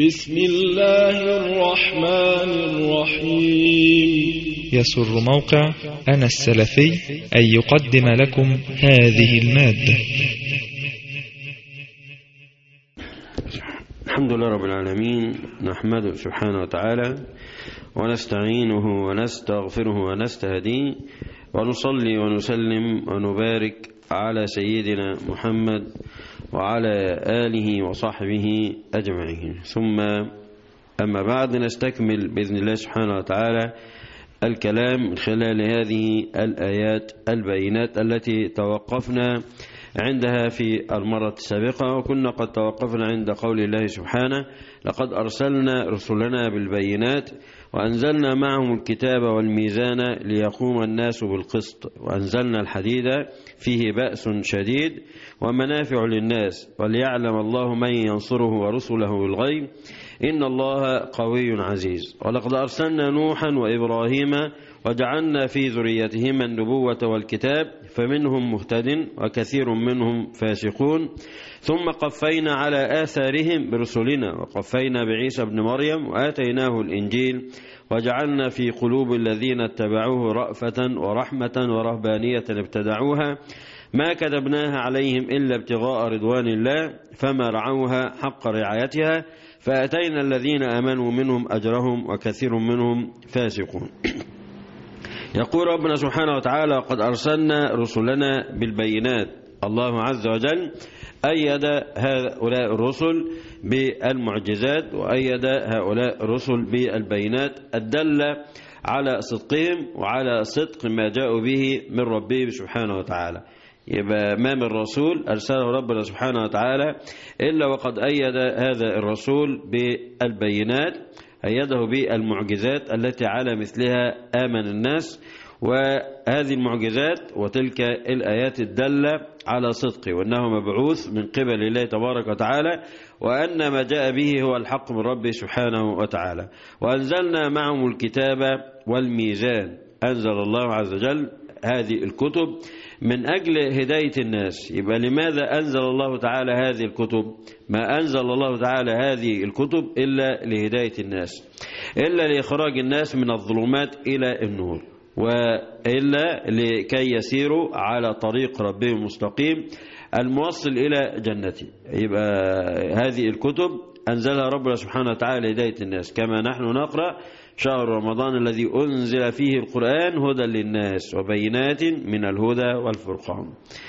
بسم الله الرحمن الرحيم يسر موقع أنا السلفي أن يقدم لكم هذه المادة الحمد لله رب العالمين نحمده سبحانه وتعالى ونستعينه ونستغفره ونستهديه ونصلي ونسلم ونبارك على سيدنا محمد وعلى آله وصحبه أجمعين ثم أما بعد نستكمل بإذن الله سبحانه وتعالى الكلام من خلال هذه الآيات البينات التي توقفنا عندها في المرة السابقة وكنا قد توقفنا عند قول الله سبحانه لقد أرسلنا رسلنا بالبينات وأنزلنا معهم الكتاب والميزان ليقوم الناس بالقسط وأنزلنا الحديد فيه بأس شديد ومنافع للناس وليعلم الله من ينصره ورسله بالغيب إن الله قوي عزيز ولقد أرسلنا نوحا وإبراهيم وجعلنا في ذريتهما النبوة والكتاب فمنهم مهتد وكثير منهم فاسقون ثم قفينا على آثارهم برسلنا وقفينا بعيسى بن مريم وآتيناه الإنجيل وجعلنا في قلوب الذين اتبعوه رأفة ورحمة ورهبانية ابتدعوها ما كتبناها عليهم إلا ابتغاء رضوان الله فما رعوها حق رعايتها فأتينا الذين آمنوا منهم أجرهم وكثير منهم فاسقون يقول ربنا سبحانه وتعالى قد أرسلنا رسلنا بالبينات الله عز وجل أيد هؤلاء الرسل بالمعجزات وأيد هؤلاء الرسل بالبينات الدالة على صدقهم وعلى صدق ما جاءوا به من ربهم سبحانه وتعالى يبقى ما من رسول أرسله ربنا سبحانه وتعالى إلا وقد أيد هذا الرسول بالبينات أيده بالمعجزات التي على مثلها آمن الناس وهذه المعجزات وتلك الآيات الدالة على صدقه وأنه مبعوث من قبل الله تبارك وتعالى وأن ما جاء به هو الحق من ربه سبحانه وتعالى وأنزلنا معهم الكتاب والميزان أنزل الله عز وجل هذه الكتب من أجل هداية الناس يبقى لماذا أنزل الله تعالى هذه الكتب ما أنزل الله تعالى هذه الكتب إلا لهداية الناس إلا لإخراج الناس من الظلمات إلى النور وإلا لكي يسيروا على طريق ربهم المستقيم الموصل إلى جنته يبقى هذه الكتب أنزلها ربنا سبحانه وتعالى لهداية الناس كما نحن نقرأ شهر رمضان الذي أنزل فيه القرآن هدى للناس وبينات من الهدى والفرقان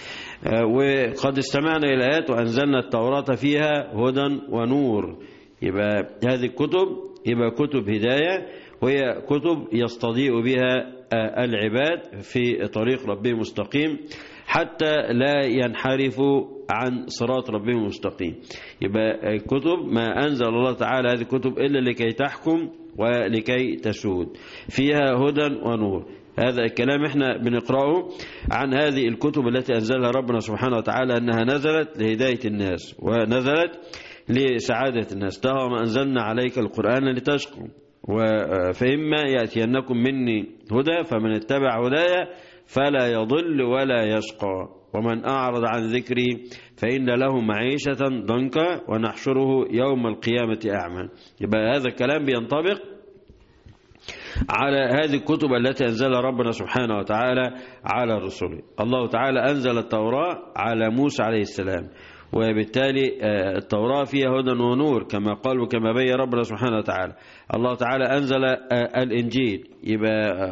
وقد استمعنا إلى آيات وأنزلنا التوراة فيها هدى ونور يبقى هذه الكتب يبقى كتب هداية وهي كتب يستضيء بها العباد في طريق ربهم مستقيم حتى لا ينحرفوا عن صراط ربهم المستقيم يبقى كتب ما أنزل الله تعالى هذه الكتب إلا لكي تحكم ولكي تسود فيها هدى ونور هذا الكلام احنا بنقرأه عن هذه الكتب التي أنزلها ربنا سبحانه وتعالى أنها نزلت لهداية الناس ونزلت لسعادة الناس ترى ما أنزلنا عليك القرآن لتشقوا فإما يأتينكم مني هدى فمن اتبع هدايا فلا يضل ولا يشقى ومن أعرض عن ذكري فإن له معيشة ضنكا ونحشره يوم القيامة أعمى يبقى هذا الكلام بينطبق على هذه الكتب التي أنزلها ربنا سبحانه وتعالى على رسله الله تعالى أنزل التوراة على موسى عليه السلام وبالتالي التوراة فيها هدى ونور كما قال وكما بين ربنا سبحانه وتعالى الله تعالى أنزل الإنجيل يبقى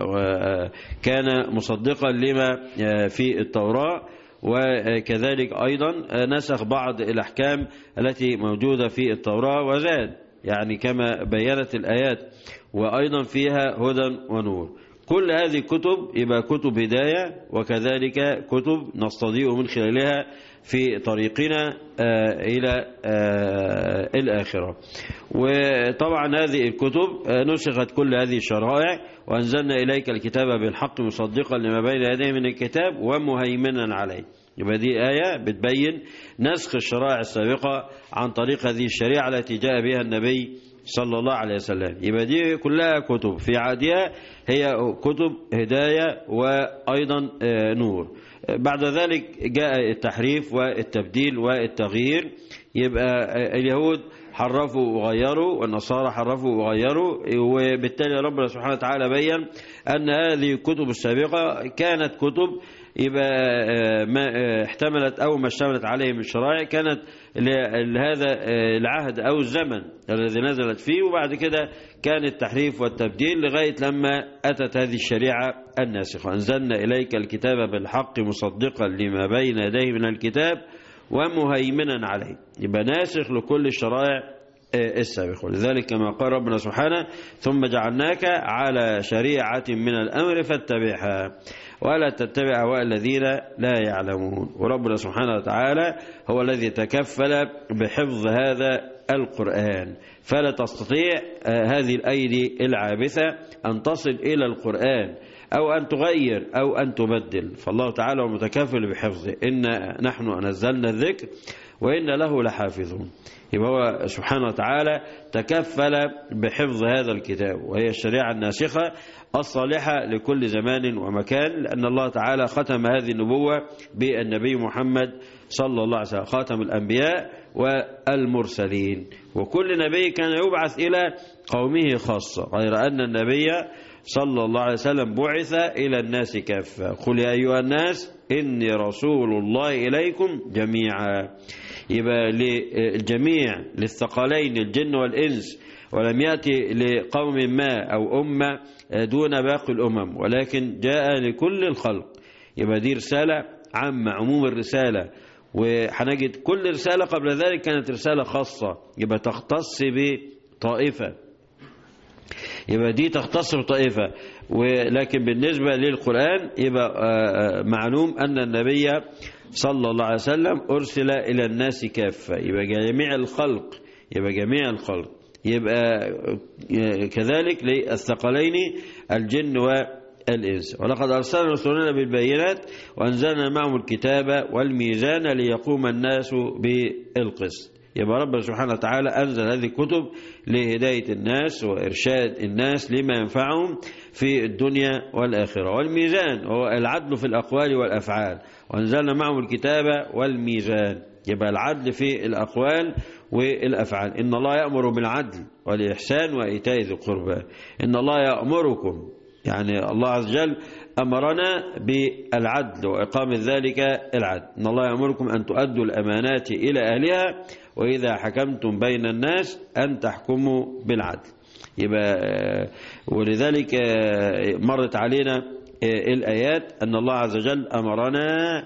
كان مصدقا لما في التوراة وكذلك أيضا نسخ بعض الأحكام التي موجودة في التوراة وزاد يعني كما بينت الآيات وأيضا فيها هدى ونور كل هذه الكتب يبقى كتب هداية وكذلك كتب نستضيء من خلالها في طريقنا إلى الآخرة وطبعا هذه الكتب نسخت كل هذه الشرائع وأنزلنا إليك الكتاب بالحق مصدقا لما بين يديه من الكتاب ومهيمنا عليه يبقى دي آية بتبين نسخ الشرائع السابقة عن طريق هذه الشريعة التي جاء بها النبي صلى الله عليه وسلم يبقى دي كلها كتب في عادها هي كتب هداية وأيضا نور بعد ذلك جاء التحريف والتبديل والتغيير يبقى اليهود حرفوا وغيروا والنصارى حرفوا وغيروا وبالتالي ربنا سبحانه وتعالى بين أن هذه الكتب السابقة كانت كتب يبقى ما احتملت أو ما اشتملت عليه من شرائع كانت لهذا العهد أو الزمن الذي نزلت فيه وبعد كده كان التحريف والتبديل لغاية لما أتت هذه الشريعة الناسخة أنزلنا إليك الكتاب بالحق مصدقا لما بين يديه من الكتاب ومهيمنا عليه يبقى ناسخ لكل الشرائع السابقة ولذلك كما قال ربنا سبحانه ثم جعلناك على شريعة من الأمر فاتبعها ولا تتبع أهواء الذين لا يعلمون وربنا سبحانه وتعالى هو الذي تكفل بحفظ هذا القرآن فلا تستطيع هذه الأيدي العابثة أن تصل إلى القرآن أو أن تغير أو أن تبدل فالله تعالى متكفل بحفظه إن نحن نزلنا الذكر وإن له لحافظون يبقى هو سبحانه وتعالى تكفل بحفظ هذا الكتاب وهي الشريعة الناسخة الصالحة لكل زمان ومكان لأن الله تعالى ختم هذه النبوة بالنبي محمد صلى الله عليه وسلم خاتم الأنبياء والمرسلين وكل نبي كان يبعث إلى قومه خاصة غير أن النبي صلى الله عليه وسلم بعث إلى الناس كافة قل يا أيها الناس إني رسول الله إليكم جميعا يبقى للجميع للثقلين الجن والإنس ولم يأتي لقوم ما أو أمة دون باقي الأمم ولكن جاء لكل الخلق يبقى دي رسالة عامة عموم الرسالة وحنجد كل رسالة قبل ذلك كانت رسالة خاصة يبقى تختص بطائفة يبقى دي تختص بطائفة ولكن بالنسبة للقرآن يبقى معلوم أن النبي صلى الله عليه وسلم أرسل إلى الناس كافة يبقى جميع الخلق يبقى جميع الخلق يبقى كذلك للثقلين الجن والإنس ولقد أرسلنا رسولنا بالبينات وأنزلنا معهم الكتاب والميزان ليقوم الناس بالقسط يبقى ربنا سبحانه وتعالى أنزل هذه الكتب لهداية الناس وإرشاد الناس لما ينفعهم في الدنيا والآخرة والميزان هو العدل في الأقوال والأفعال وأنزلنا معهم الكتاب والميزان يبقى العدل في الأقوال والأفعال إن الله يأمر بالعدل والإحسان وإيتاء ذي القربى إن الله يأمركم يعني الله عز وجل أمرنا بالعدل وإقامة ذلك العدل إن الله يأمركم أن تؤدوا الأمانات إلى أهلها وإذا حكمتم بين الناس أن تحكموا بالعدل يبقى ولذلك مرت علينا الآيات أن الله عز وجل أمرنا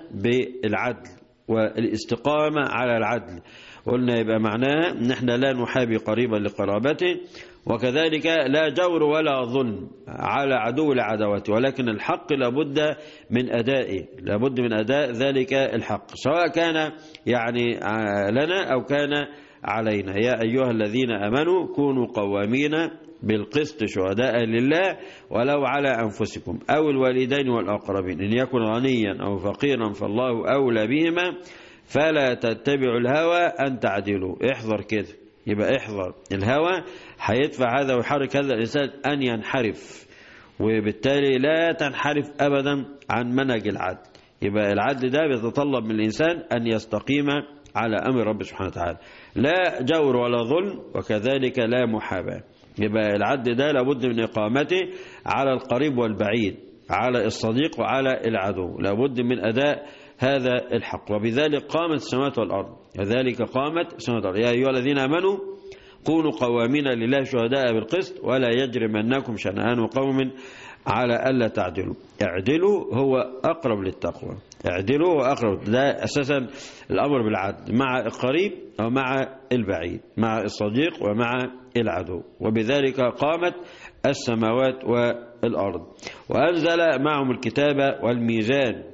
بالعدل والاستقامة على العدل قلنا يبقى معناه ان احنا لا نحابي قريبا لقرابته وكذلك لا جور ولا ظلم على عدو لعدوته ولكن الحق لابد من أدائه لابد من أداء ذلك الحق سواء كان يعني لنا أو كان علينا يا أيها الذين أمنوا كونوا قوامين بالقسط شهداء لله ولو على أنفسكم أو الوالدين والأقربين إن يكن غنيا أو فقيرا فالله أولى بهما فلا تتبعوا الهوى أن تعدلوا احذر كده يبقى احذر الهوى هيدفع هذا ويحرك هذا الإنسان أن ينحرف وبالتالي لا تنحرف أبدا عن منهج العدل يبقى العدل ده بيتطلب من الإنسان أن يستقيم على أمر رب سبحانه وتعالى لا جور ولا ظلم وكذلك لا محاباة يبقى العدل ده لابد من إقامته على القريب والبعيد على الصديق وعلى العدو لابد من أداء هذا الحق وبذلك قامت السماوات والأرض وذلك قامت السماوات والأرض يا أيها الذين آمنوا كونوا قوامين لله شهداء بالقسط ولا يجرمنكم شنآن قوم على ألا تعدلوا اعدلوا هو أقرب للتقوى اعدلوا هو أقرب ده أساسا الأمر بالعدل مع القريب أو مع البعيد مع الصديق ومع العدو وبذلك قامت السماوات والأرض وأنزل معهم الكتاب والميزان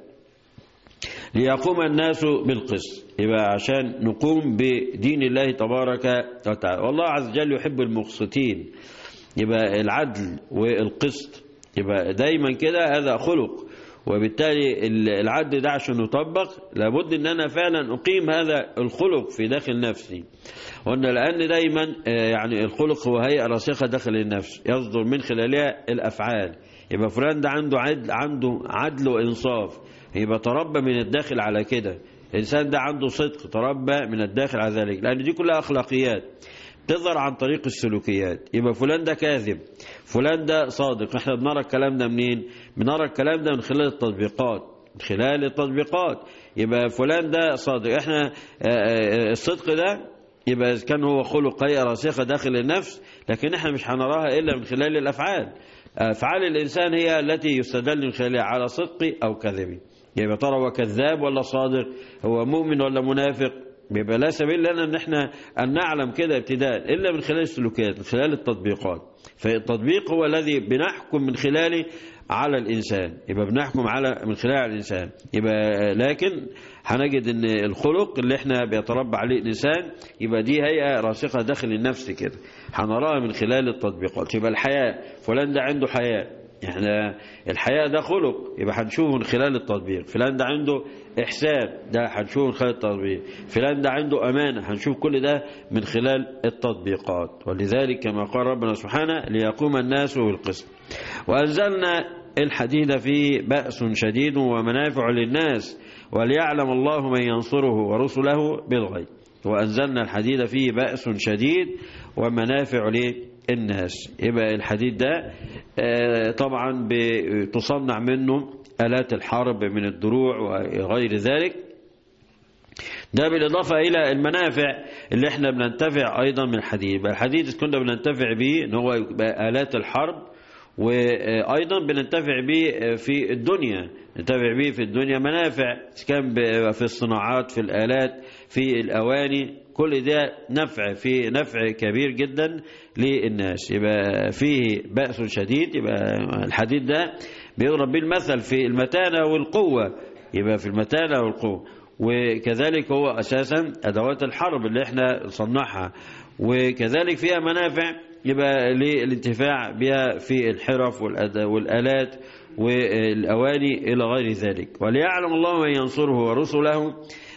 ليقوم الناس بالقسط يبقى عشان نقوم بدين الله تبارك وتعالى والله عز وجل يحب المقسطين يبقى العدل والقسط يبقى دايما كده هذا خلق وبالتالي العدل ده عشان يطبق لابد ان انا فعلا اقيم هذا الخلق في داخل نفسي قلنا لان دايما يعني الخلق هو هيئه راسخه داخل النفس يصدر من خلالها الافعال يبقى فلان ده عنده عدل عنده عدل وانصاف يبقى تربى من الداخل على كده الإنسان ده عنده صدق تربى من الداخل على ذلك لأن دي كلها أخلاقيات تظهر عن طريق السلوكيات يبقى فلان ده كاذب فلان ده صادق احنا بنرى الكلام ده منين بنرى الكلام ده من خلال التطبيقات من خلال التطبيقات يبقى فلان ده صادق احنا الصدق ده يبقى كان هو خلق هيئة راسخة داخل النفس لكن احنا مش هنراها إلا من خلال الأفعال أفعال الإنسان هي التي يستدل من خلالها على صدقه أو كذبه يبقى ترى هو كذاب ولا صادق هو مؤمن ولا منافق بيبقى لا سبيل لنا ان احنا ان نعلم كده ابتداء الا من خلال السلوكيات من خلال التطبيقات فالتطبيق هو الذي بنحكم من خلاله على الانسان يبقى بنحكم على من خلال الانسان يبقى لكن هنجد ان الخلق اللي احنا بيتربى عليه الانسان يبقى دي هيئه راسخه داخل النفس كده هنراها من خلال التطبيقات يبقى الحياء فلان ده عنده حياء احنا الحياء ده خلق يبقى هنشوفه من خلال التطبيق فلان ده عنده احسان ده هنشوفه من خلال التطبيق فلان ده عنده امانه هنشوف كل ده من خلال التطبيقات ولذلك كما قال ربنا سبحانه ليقوم الناس بالقسط وانزلنا الحديد فيه بأس شديد ومنافع للناس وليعلم الله من ينصره ورسله بالغيب وأنزلنا الحديد فيه بأس شديد ومنافع للناس يبقى الحديد ده طبعا بتصنع منه آلات الحرب من الدروع وغير ذلك ده بالإضافة إلى المنافع اللي احنا بننتفع أيضا من الحديد الحديد كنا بننتفع به ان هو يبقى آلات الحرب وأيضا بننتفع به في الدنيا ننتفع به في الدنيا منافع كان في الصناعات في الآلات في الأواني كل ده نفع في نفع كبير جدا للناس يبقى فيه بأس شديد يبقى الحديد ده بيضرب به المثل في المتانة والقوة يبقى في المتانة والقوة وكذلك هو أساسا أدوات الحرب اللي احنا صنعها وكذلك فيها منافع يبقى للانتفاع بها في الحرف والآلات والأواني إلى غير ذلك وليعلم الله من ينصره ورسله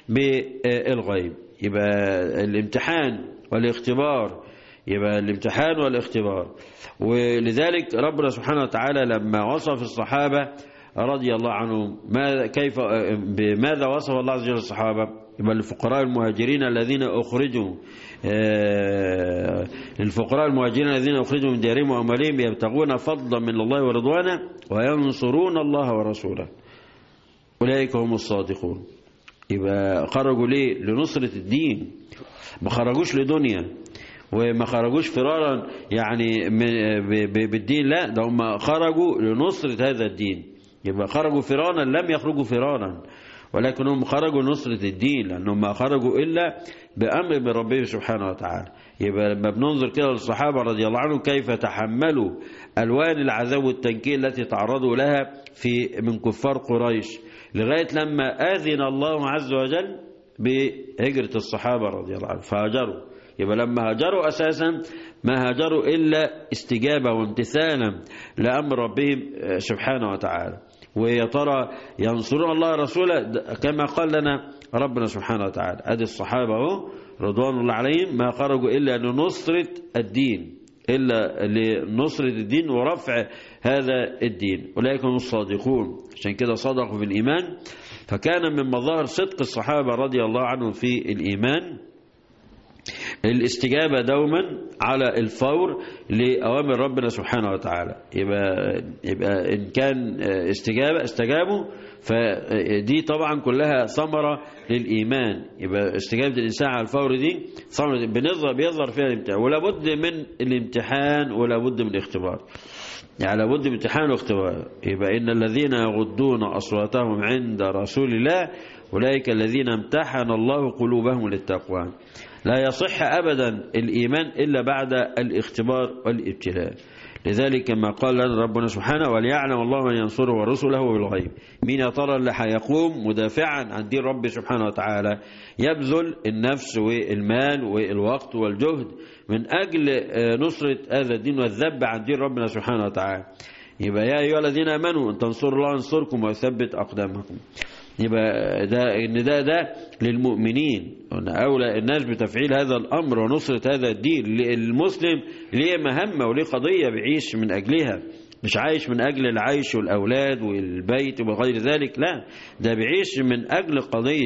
بالغيب يبقى الامتحان والاختبار يبقى الامتحان والاختبار ولذلك ربنا سبحانه وتعالى لما وصف الصحابة رضي الله عنهم ما كيف بماذا وصف الله عز وجل الصحابة يبقى الفقراء المهاجرين الذين أخرجوا للفقراء المهاجرين الذين أخرجوا من ديارهم وأموالهم يبتغون فضلا من الله ورضوانه وينصرون الله ورسوله أولئك هم الصادقون يبقى خرجوا ليه لنصرة الدين ما خرجوش لدنيا وما خرجوش فرارا يعني بالدين لا ده هم خرجوا لنصرة هذا الدين يبقى خرجوا فرارا لم يخرجوا فرارا ولكن هم خرجوا لنصرة الدين لأنهم ما خرجوا إلا بأمر من ربهم سبحانه وتعالى يبقى لما بننظر كده للصحابة رضي الله عنهم كيف تحملوا ألوان العذاب والتنكيل التي تعرضوا لها في من كفار قريش لغاية لما آذن الله عز وجل بهجرة الصحابة رضي الله عنهم فهاجروا يبقى لما هاجروا أساسا ما هاجروا إلا استجابة وامتثالا لأمر ربهم سبحانه وتعالى ويا ترى ينصرون الله رسوله كما قال لنا ربنا سبحانه وتعالى ادي الصحابه اهو رضوان الله عليهم ما خرجوا الا لنصره الدين الا لنصره الدين ورفع هذا الدين اولئك هم الصادقون عشان كده صدقوا في الايمان فكان من مظاهر صدق الصحابه رضي الله عنهم في الايمان الاستجابة دوما على الفور لأوامر ربنا سبحانه وتعالى يبقى, يبقى إن كان استجابة استجابوا فدي طبعا كلها ثمرة للإيمان يبقى استجابة الإنسان على الفور دي ثمرة بنظر بيظهر فيها الامتحان ولا بد من الامتحان ولا بد من الاختبار يعني لابد من امتحان واختبار يبقى إن الذين يغضون أصواتهم عند رسول الله أولئك الذين امتحن الله قلوبهم للتقوى لا يصح أبدا الإيمان إلا بعد الاختبار والابتلاء لذلك كما قال لنا ربنا سبحانه وليعلم الله من ينصره ورسله بالغيب مين يا ترى اللي هيقوم مدافعا عن دين ربي سبحانه وتعالى يبذل النفس والمال والوقت والجهد من أجل نصرة هذا الدين والذب عن دين ربنا سبحانه وتعالى يبقى يا أيها الذين آمنوا أن تنصروا الله ينصركم ويثبت أقدامكم يبقى ده ان ده ده للمؤمنين ان اولى الناس بتفعيل هذا الامر ونصره هذا الدين المسلم ليه مهمه وليه قضيه بيعيش من اجلها مش عايش من اجل العيش والاولاد والبيت وغير ذلك لا ده بيعيش من اجل قضيه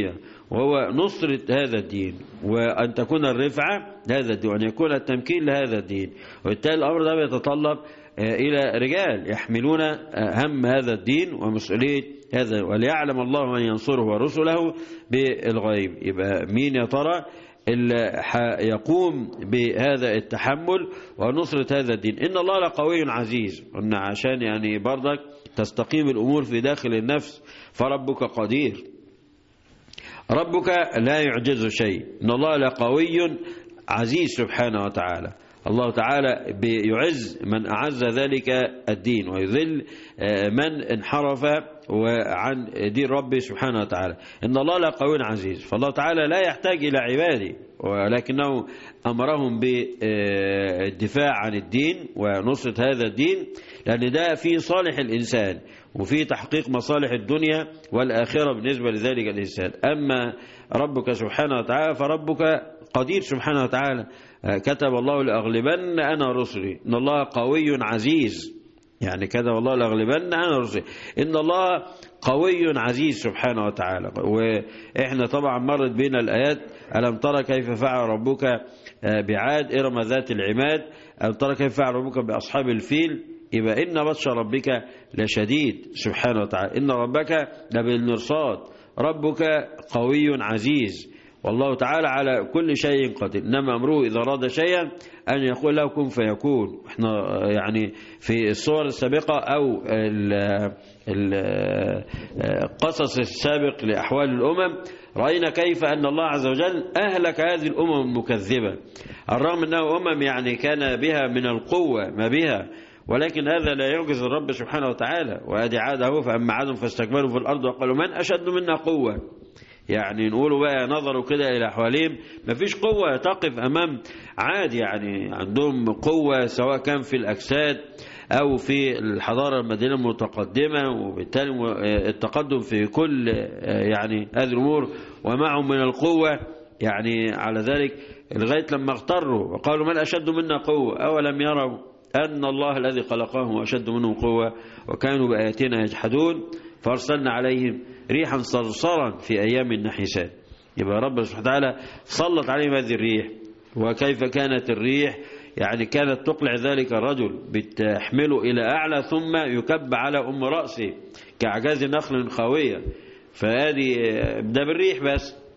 وهو نصرة هذا الدين وأن تكون الرفعة لهذا الدين وأن يكون التمكين لهذا الدين وبالتالي الأمر ده بيتطلب إلى رجال يحملون هم هذا الدين ومسؤولية هذا وليعلم الله من ينصره ورسله بالغيب يبقى مين يا ترى اللي يقوم بهذا التحمل ونصرة هذا الدين إن الله لقوي عزيز قلنا عشان يعني برضك تستقيم الأمور في داخل النفس فربك قدير ربك لا يعجز شيء إن الله لقوي عزيز سبحانه وتعالى الله تعالى بيعز من أعز ذلك الدين ويذل من انحرف عن دين ربه سبحانه وتعالى إن الله لقوي عزيز فالله تعالى لا يحتاج إلى عباده ولكنه أمرهم بالدفاع عن الدين ونصرة هذا الدين لأن ده في صالح الإنسان وفي تحقيق مصالح الدنيا والآخرة بالنسبة لذلك الإنسان أما ربك سبحانه وتعالى فربك قدير سبحانه وتعالى كتب الله لأغلبن أنا رسلي إن الله قوي عزيز يعني كتب الله لأغلبن أنا رسلي إن الله قوي عزيز سبحانه وتعالى وإحنا طبعا مرت بنا الآيات ألم ترى كيف فعل ربك بعاد إرم ذات العماد ألم ترى كيف فعل ربك بأصحاب الفيل يبقى إن بطش ربك لشديد سبحانه وتعالى إن ربك لبالمرصاد ربك قوي عزيز والله تعالى على كل شيء قدير إنما أمره إذا أراد شيئا أن يقول له كن فيكون احنا يعني في الصور السابقة أو القصص السابق لأحوال الأمم رأينا كيف أن الله عز وجل أهلك هذه الأمم المكذبة الرغم أنه أمم يعني كان بها من القوة ما بها ولكن هذا لا يعجز الرب سبحانه وتعالى وأدي عاده فأما عادهم فاستكبروا في الأرض وقالوا من أشد منا قوة يعني نقولوا بقى نظروا كده إلى أحوالهم مفيش قوة تقف أمام عاد يعني عندهم قوة سواء كان في الأجساد أو في الحضارة المدينة المتقدمة وبالتالي التقدم في كل يعني هذه الأمور ومعهم من القوة يعني على ذلك لغاية لما اغتروا وقالوا من أشد منا قوة أولم يروا أن الله الذي خلقهم أشد منهم قوة وكانوا بآياتنا يجحدون فأرسلنا عليهم ريحا صرصرا في أيام النحسات يبقى رب سبحانه وتعالى سلط عليهم هذه الريح وكيف كانت الريح يعني كانت تقلع ذلك الرجل بتحمله إلى أعلى ثم يكب على أم رأسه كعجاز نخل خاوية فهذه ده بالريح بس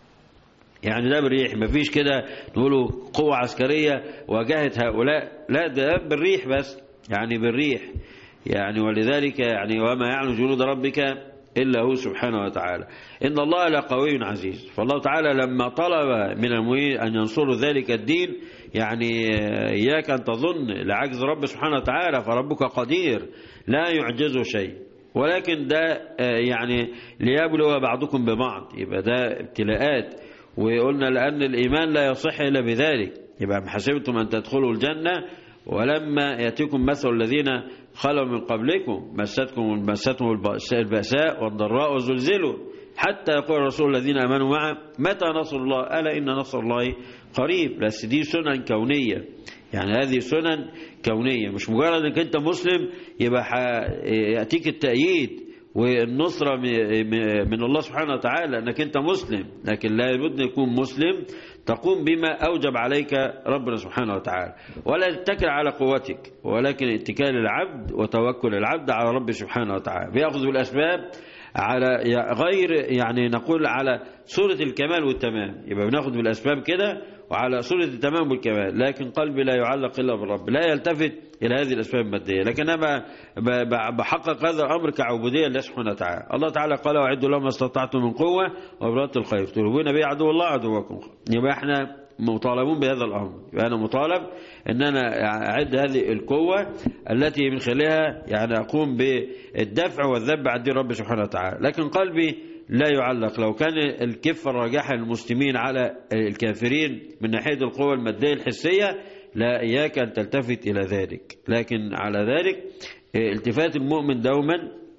يعني ده بالريح مفيش كده نقوله قوة عسكرية واجهت هؤلاء لا ده بالريح بس يعني بالريح يعني ولذلك يعني وما يعلم جنود ربك إلا هو سبحانه وتعالى إن الله لقوي عزيز فالله تعالى لما طلب من المؤمنين أن ينصروا ذلك الدين يعني إياك أن تظن لعجز رب سبحانه وتعالى فربك قدير لا يعجزه شيء ولكن ده يعني ليبلو بعضكم ببعض يبقى ده ابتلاءات وقلنا لأن الإيمان لا يصح إلا بذلك يبقى حسبتم أن تدخلوا الجنة ولما يأتيكم مثل الذين خلوا من قبلكم مستكم مستهم البأساء والضراء وزلزلوا حتى يقول الرسول الذين امنوا معه متى نصر الله الا ان نصر الله قريب بس دي سنن كونيه يعني هذه سنن كونيه مش مجرد انك انت مسلم يبقى ياتيك التأييد والنصرة من الله سبحانه وتعالى انك انت مسلم لكن لا بد يكون مسلم تقوم بما أوجب عليك ربنا سبحانه وتعالى ولا تتكل على قوتك ولكن اتكال العبد وتوكل العبد على رب سبحانه وتعالى بيأخذ بالأسباب على غير يعني نقول على صورة الكمال والتمام يبقى بناخد بالأسباب كده وعلى صورة التمام والكمال لكن قلبي لا يعلق إلا بالرب لا يلتفت إلى هذه الأسباب المادية لكن أنا بحقق هذا الأمر كعبودية لله سبحانه وتعالى الله تعالى قال وعدوا لهم ما استطعتم من قوة وبرات الخير ترهبون به عدو الله عدوكم يبقى احنا مطالبون بهذا الأمر يبقى أنا مطالب أن أنا أعد هذه القوة التي من خلالها يعني أقوم بالدفع والذب عن دين رب سبحانه وتعالى لكن قلبي لا يعلق لو كان الكفة الراجحة للمسلمين على الكافرين من ناحية القوة المادية الحسية لا إياك أن تلتفت إلى ذلك لكن على ذلك التفات المؤمن دوما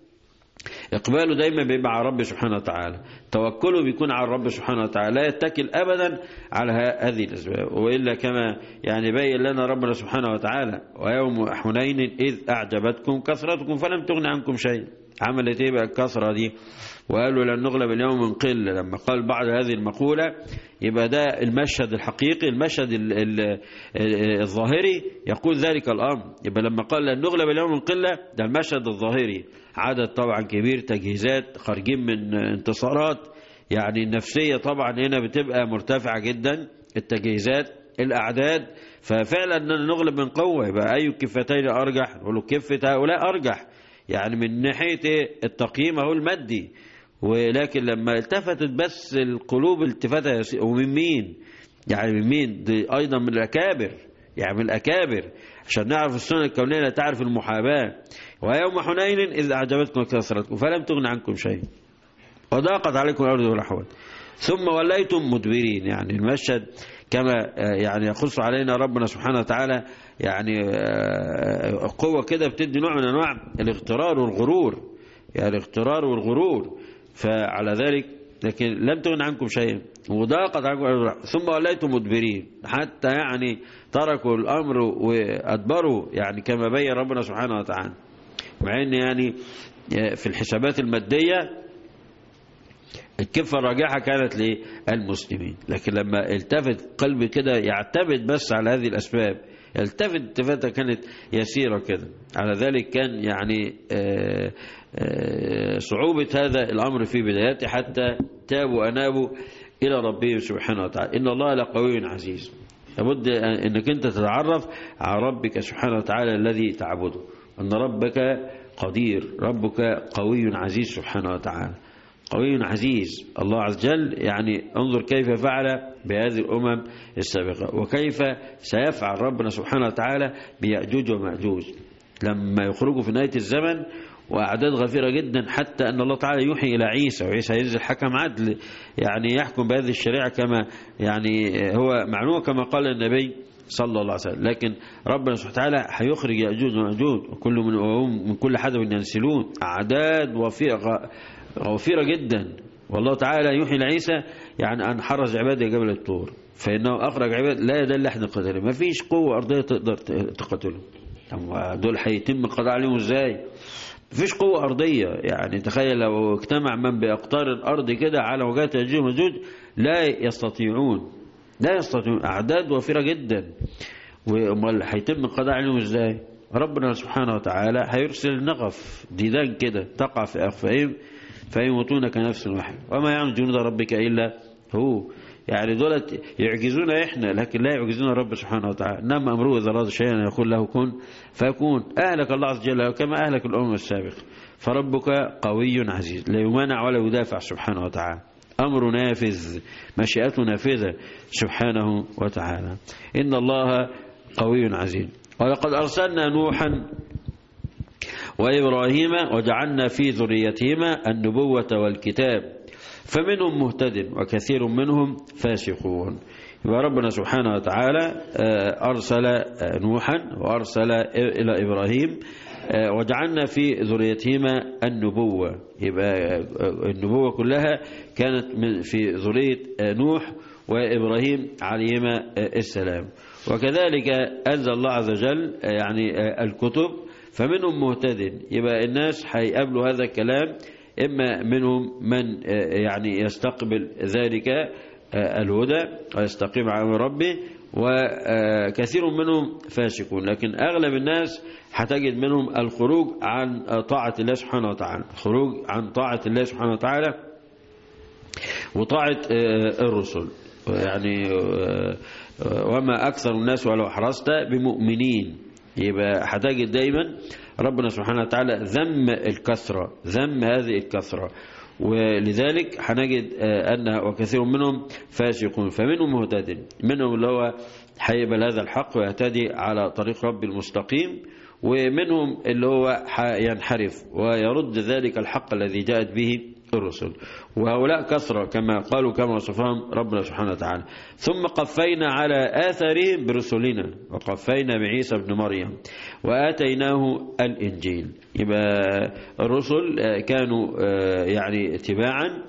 إقباله دايما بيبقى على رب سبحانه وتعالى توكله بيكون على رب سبحانه وتعالى لا يتكل أبدا على هذه الأسباب وإلا كما يعني بين لنا ربنا سبحانه وتعالى ويوم حنين إذ أعجبتكم كثرتكم فلم تغن عنكم شيء عملت ايه بقى الكثرة دي وقالوا لن نغلب اليوم من قلة لما قال بعض هذه المقولة يبقى ده المشهد الحقيقي المشهد ال ال الظاهري يقول ذلك الأمر يبقى لما قال لن نغلب اليوم من قلة ده المشهد الظاهري عدد طبعا كبير تجهيزات خارجين من انتصارات يعني النفسية طبعا هنا بتبقى مرتفعة جدا التجهيزات الأعداد ففعلا نغلب من قوة يبقى أي كفتين أرجح نقول كفة هؤلاء أرجح يعني من ناحية التقييم هو المادي ولكن لما التفتت بس القلوب التفتها ومن مين يعني من مين دي أيضا من الأكابر يعني من الأكابر عشان نعرف السنة الكونية لا تعرف المحاباة ويوم حنين إذ أعجبتكم كثرتكم فلم تغن عنكم شيء وضاقت عليكم الأرض والأحوال ثم وليتم مدبرين يعني المشهد كما يعني يقص علينا ربنا سبحانه وتعالى يعني قوة كده بتدي نوع من أنواع الاغترار والغرور يعني الاغترار والغرور فعلى ذلك لكن لم تغن عنكم شيئا وضاقت عنكم ثم وليتم مدبرين حتى يعني تركوا الأمر وأدبروا يعني كما بين ربنا سبحانه وتعالى مع ان يعني في الحسابات المادية الكفة الراجحة كانت للمسلمين لكن لما التفت قلبي كده يعتمد بس على هذه الأسباب التفت التفتة كانت يسيرة كده على ذلك كان يعني آآ آآ صعوبة هذا الأمر في بدايته حتى تابوا أنابوا إلى ربهم سبحانه وتعالى إن الله لقوي عزيز لابد أنك أنت تتعرف على ربك سبحانه وتعالى الذي تعبده أن ربك قدير ربك قوي عزيز سبحانه وتعالى قوي عزيز الله عز وجل يعني انظر كيف فعل بهذه الأمم السابقة وكيف سيفعل ربنا سبحانه وتعالى بيأجوج ومأجوج لما يخرجوا في نهاية الزمن وأعداد غفيرة جدا حتى أن الله تعالى يوحي إلى عيسى وعيسى ينزل حكم عدل يعني يحكم بهذه الشريعة كما يعني هو معلومة كما قال النبي صلى الله عليه وسلم لكن ربنا سبحانه وتعالى هيخرج يأجوج ومأجوج وكل من, من كل حدب ينسلون أعداد وفيرة غفيرة جدا والله تعالى يوحي لعيسى يعني أن حرز عباده جبل الطور فإنه أخرج عباد لا يدل احنا قتله ما فيش قوة أرضية تقدر تقتله دول هيتم القضاء عليهم ازاي مفيش قوة أرضية يعني تخيل لو اجتمع من بأقطار الأرض كده على وجهة يأجوج ومأجوج لا يستطيعون لا يستطيعون أعداد وفيرة جدا وامال هيتم القضاء عليهم ازاي ربنا سبحانه وتعالى هيرسل النغف ديدان كده تقع في أخفائهم فيموتون كنفس واحد وما يعلم جنود ربك إلا هو يعني دولت يعجزون إحنا لكن لا يعجزون رب سبحانه وتعالى إنما أمره إذا أراد شيئا يقول له كن فيكون أهلك الله عز وجل كما أهلك الأمم السابقة فربك قوي عزيز لا يمانع ولا يدافع سبحانه وتعالى أمر نافذ مشيئته نافذة سبحانه وتعالى إن الله قوي عزيز ولقد أرسلنا نوحا وإبراهيم وجعلنا في ذريتهما النبوة والكتاب فمنهم مهتد وكثير منهم فاسقون يبقى ربنا سبحانه وتعالى أرسل نوحا وأرسل إلى إبراهيم وجعلنا في ذريتهما النبوة يبقى النبوة كلها كانت في ذرية نوح وإبراهيم عليهما السلام وكذلك أنزل الله عز وجل يعني الكتب فمنهم مهتد يبقى الناس هيقابلوا هذا الكلام إما منهم من يعني يستقبل ذلك الهدى ويستقيم على ربه وكثير منهم فاسقون لكن أغلب الناس هتجد منهم الخروج عن طاعة الله سبحانه وتعالى الخروج عن طاعة الله سبحانه وتعالى وطاعة الرسل يعني وما أكثر الناس ولو حرصت بمؤمنين يبقى هتجد دايما ربنا سبحانه وتعالى ذم الكثرة ذم هذه الكثرة ولذلك هنجد أن وكثير منهم فاسقون فمنهم مهتد منهم اللي هو هيقبل هذا الحق ويهتدي على طريق رب المستقيم ومنهم اللي هو ينحرف ويرد ذلك الحق الذي جاءت به الرسل وهؤلاء كثرة كما قالوا كما وصفهم ربنا سبحانه وتعالى ثم قفينا على آثارهم برسلنا وقفينا بعيسى بن مريم وآتيناه الإنجيل يبقى الرسل كانوا يعني اتباعا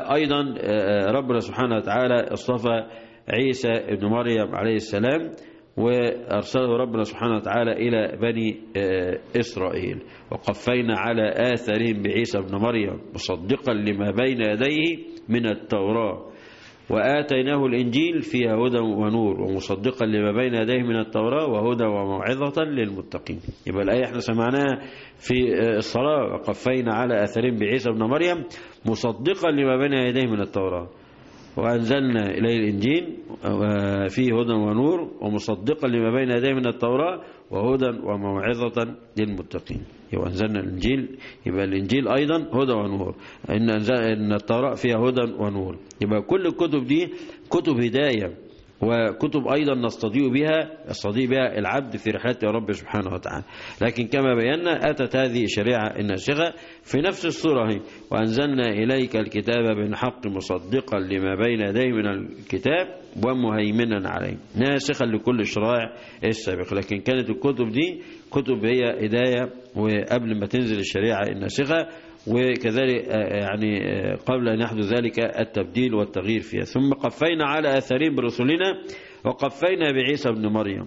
وأيضا ربنا سبحانه وتعالى اصطفى عيسى بن مريم عليه السلام وأرسله ربنا سبحانه وتعالى إلى بني إسرائيل وقفينا على آثارهم بعيسى بن مريم مصدقا لما بين يديه من التوراة وآتيناه الإنجيل فيها هدى ونور ومصدقا لما بين يديه من التوراة وهدى وموعظة للمتقين يبقى الآية احنا سمعناها في الصلاة وقفينا على آثارهم بعيسى بن مريم مصدقا لما بين يديه من التوراة وأنزلنا إليه الإنجيل فيه هدى ونور ومصدقا لما بين يديه من التوراة وهدى وموعظة للمتقين يبقى أنزلنا الإنجيل يبقى الإنجيل أيضا هدى ونور إن, إن التوراة فيها هدى ونور يبقى كل الكتب دي كتب هداية وكتب أيضا نستضيء بها يستضيء بها العبد في رحلته يا رب سبحانه وتعالى لكن كما بينا أتت هذه الشريعة الناسخة في نفس الصورة هي وأنزلنا إليك الكتاب بالحق مصدقا لما بين يديه من الكتاب ومهيمنا عليه ناسخا لكل الشرائع السابقة لكن كانت الكتب دي كتب هي هداية وقبل ما تنزل الشريعة الناسخة وكذلك يعني قبل أن يحدث ذلك التبديل والتغيير فيها ثم قفينا على أثرين برسلنا وقفينا بعيسى بن مريم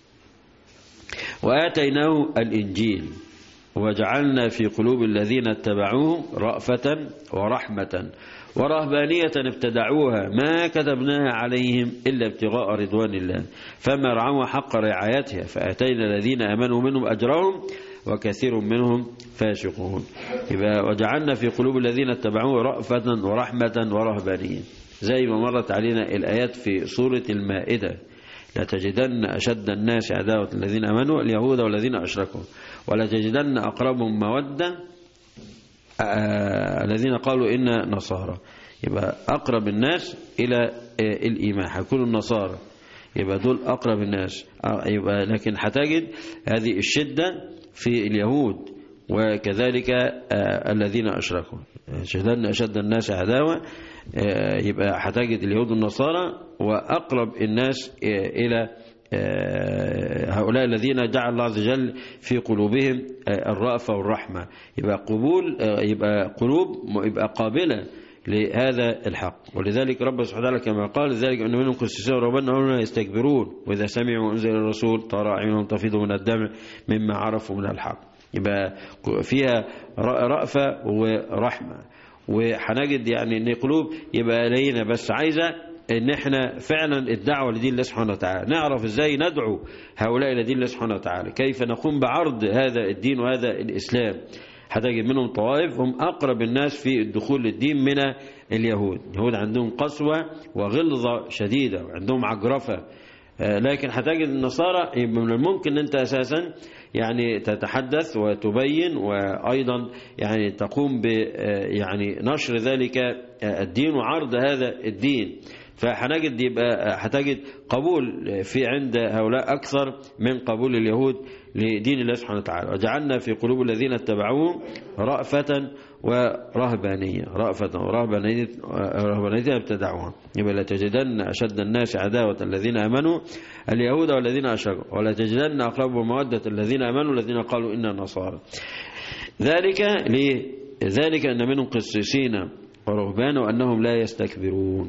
وآتيناه الإنجيل وجعلنا في قلوب الذين اتبعوه رأفة ورحمة ورهبانية ابتدعوها ما كتبناها عليهم إلا ابتغاء رضوان الله فما رعوا حق رعايتها فأتينا الذين أمنوا منهم أجرهم وكثير منهم فاسقون يبقى وجعلنا في قلوب الذين اتبعوه رأفة ورحمة ورهبانية زي ما مرت علينا الآيات في سورة المائدة لتجدن أشد الناس عداوة الذين أمنوا اليهود والذين أشركوا ولتجدن أقربهم مودة الذين قالوا إن نصارى يبقى أقرب الناس إلى الإيمان هيكون النصارى يبقى دول أقرب الناس يبقى لكن هتجد هذه الشدة في اليهود وكذلك الذين أشركوا شدن أشد الناس عداوة يبقى هتجد اليهود والنصارى وأقرب الناس إلى هؤلاء الذين جعل الله عز وجل في قلوبهم الرأفة والرحمة يبقى قبول يبقى قلوب يبقى قابلة لهذا الحق ولذلك رب سبحانه وتعالى كما قال ذلك أن منهم قسيسين وربنا أنهم يستكبرون وإذا سمعوا أنزل الرسول ترى أعينهم تفيض من الدمع مما عرفوا من الحق يبقى فيها رأفة ورحمة وهنجد يعني ان قلوب يبقى لينا بس عايزة ان احنا فعلا الدعوة لدين الله سبحانه وتعالى نعرف ازاي ندعو هؤلاء الى دين الله سبحانه وتعالى كيف نقوم بعرض هذا الدين وهذا الاسلام هتجد منهم طوائف هم أقرب الناس في الدخول للدين من اليهود اليهود عندهم قسوة وغلظة شديدة وعندهم عجرفة لكن هتجد النصارى من الممكن ان انت اساسا يعني تتحدث وتبين وايضا يعني تقوم ب يعني نشر ذلك الدين وعرض هذا الدين فهنجد يبقى هتجد قبول في عند هؤلاء أكثر من قبول اليهود لدين الله سبحانه وتعالى وجعلنا في قلوب الذين اتبعوه رأفة ورهبانية رأفة ورهبانية رهبانية ابتدعوها يبقى لتجدن أشد الناس عداوة الذين أمنوا اليهود والذين أشركوا ولا تجدن أقربهم مودة الذين أمنوا الذين قالوا إنا نصارى ذلك ذلك أن منهم قسيسين ورهبان وأنهم لا يستكبرون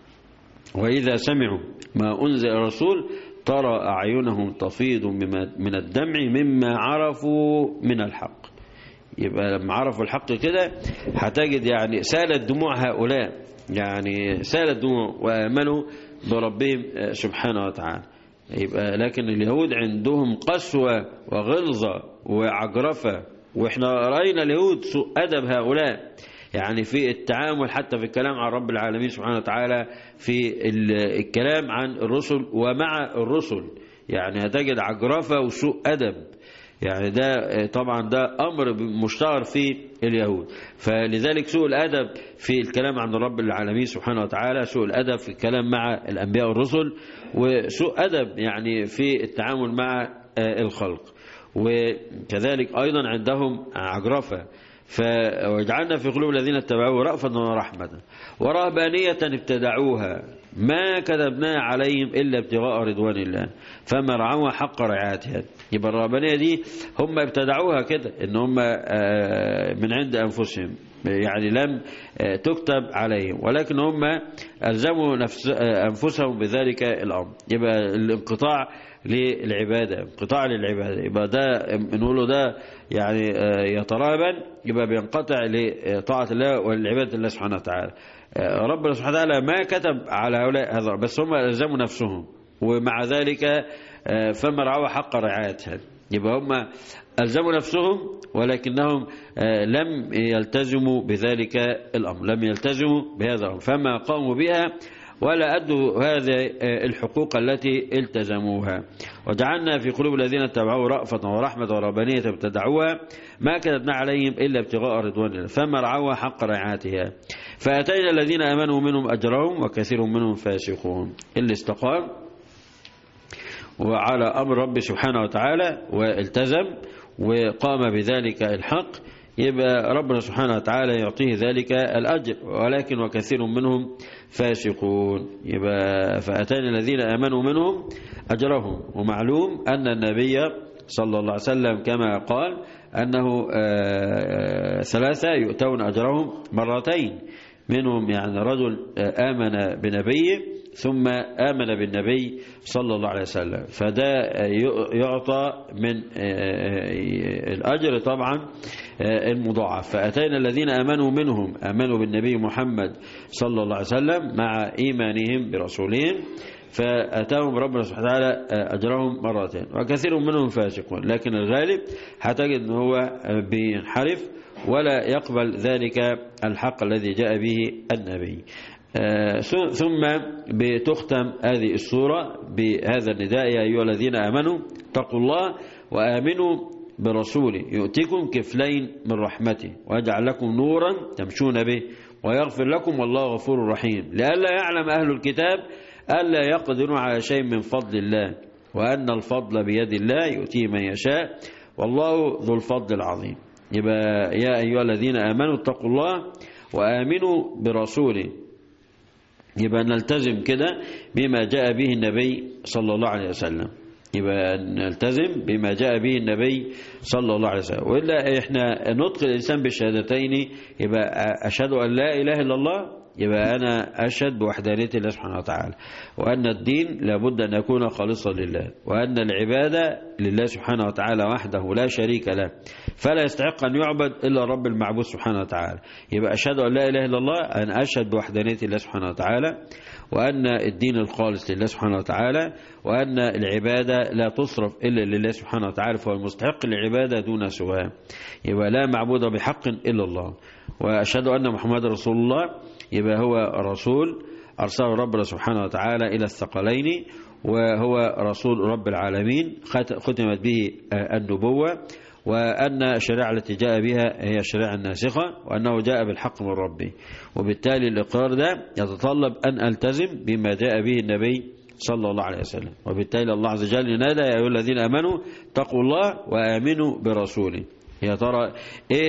وإذا سمعوا ما أنزل الرسول ترى أعينهم تفيض من الدمع مما عرفوا من الحق يبقى لما عرفوا الحق كده هتجد يعني سالت دموع هؤلاء يعني سالت دموع وآمنوا بربهم سبحانه وتعالى يبقى لكن اليهود عندهم قسوة وغلظة وعجرفة واحنا رأينا اليهود سوء أدب هؤلاء يعني في التعامل حتى في الكلام عن رب العالمين سبحانه وتعالى في الكلام عن الرسل ومع الرسل يعني هتجد عجرفة وسوء أدب يعني ده طبعا ده أمر مشتهر في اليهود فلذلك سوء الأدب في الكلام عن رب العالمين سبحانه وتعالى سوء الأدب في الكلام مع الأنبياء والرسل وسوء أدب يعني في التعامل مع الخلق وكذلك أيضا عندهم عجرفة فوجعلنا في قلوب الذين اتبعوه رأفة ورحمة ورهبانية ابتدعوها ما كتبناها عليهم إلا ابتغاء رضوان الله فما رعوها حق رعايتها يبقى الرهبانية دي هم ابتدعوها كده ان هم من عند أنفسهم يعني لم تكتب عليهم ولكن هم ألزموا نفس أنفسهم بذلك الأمر يبقى الانقطاع للعبادة انقطاع للعبادة يبقى ده نقوله ده يعني يترابا يبقى بينقطع لطاعة الله ولعبادة الله سبحانه وتعالى ربنا سبحانه وتعالى ما كتب على هؤلاء هذا بس هم ألزموا نفسهم ومع ذلك فما رعوا حق رعايتها يبقى هم ألزموا نفسهم ولكنهم لم يلتزموا بذلك الأمر لم يلتزموا بهذا الأمر فما قاموا بها ولا أدوا هذه الحقوق التي التزموها وجعلنا في قلوب الذين اتبعوا رأفة ورحمة وربانية ابتدعوها ما كتبنا عليهم إلا ابتغاء رضوان الله فما رعوها حق رعاتها فأتينا الذين آمنوا منهم أجرهم وكثير منهم فاسقون اللي استقام وعلى أمر رب سبحانه وتعالى والتزم وقام بذلك الحق يبقى ربنا سبحانه وتعالى يعطيه ذلك الأجر ولكن وكثير منهم فاسقون يبقى فأتاني الذين آمنوا منهم أجرهم ومعلوم أن النبي صلى الله عليه وسلم كما قال أنه ثلاثة يؤتون أجرهم مرتين منهم يعني رجل آمن بنبيه ثم آمن بالنبي صلى الله عليه وسلم فده يعطى من الأجر طبعا المضاعف فأتينا الذين آمنوا منهم آمنوا بالنبي محمد صلى الله عليه وسلم مع إيمانهم برسولهم فأتاهم ربنا سبحانه وتعالى أجرهم مرتين وكثير منهم فاسقون لكن الغالب هتجد أنه هو بينحرف ولا يقبل ذلك الحق الذي جاء به النبي ثم بتختم هذه السورة بهذا النداء يا أيها الذين آمنوا اتقوا الله وآمنوا برسوله يؤتكم كفلين من رحمته ويجعل لكم نورا تمشون به ويغفر لكم والله غفور رحيم لئلا يعلم أهل الكتاب ألا يقدروا على شيء من فضل الله وأن الفضل بيد الله يؤتيه من يشاء والله ذو الفضل العظيم يبقى يا أيها الذين آمنوا اتقوا الله وآمنوا برسوله يبقى نلتزم كده بما جاء به النبي صلى الله عليه وسلم يبقى نلتزم بما جاء به النبي صلى الله عليه وسلم وإلا إحنا نطق الإنسان بالشهادتين يبقى أشهد أن لا إله إلا الله يبقى أنا أشهد بوحدانية الله سبحانه وتعالى وأن الدين لابد أن يكون خالصا لله وأن العبادة لله سبحانه وتعالى وحده لا شريك له فلا يستحق أن يعبد إلا رب المعبود سبحانه وتعالى يبقى أشهد أن لا إله إلا الله أن أشهد بوحدانية الله سبحانه وتعالى وأن الدين الخالص لله سبحانه وتعالى وأن العبادة لا تصرف إلا لله سبحانه وتعالى فهو المستحق للعبادة دون سواه يبقى لا معبود بحق إلا الله وأشهد أن محمد رسول الله يبقى هو رسول أرسله ربنا سبحانه وتعالى إلى الثقلين وهو رسول رب العالمين ختمت به النبوة وأن الشريعة التي جاء بها هي الشريعة الناسخة وأنه جاء بالحق من ربه وبالتالي الإقرار ده يتطلب أن ألتزم بما جاء به النبي صلى الله عليه وسلم وبالتالي الله عز وجل نادى يا أيها الذين أمنوا اتقوا الله وآمنوا برسوله يا ترى إيه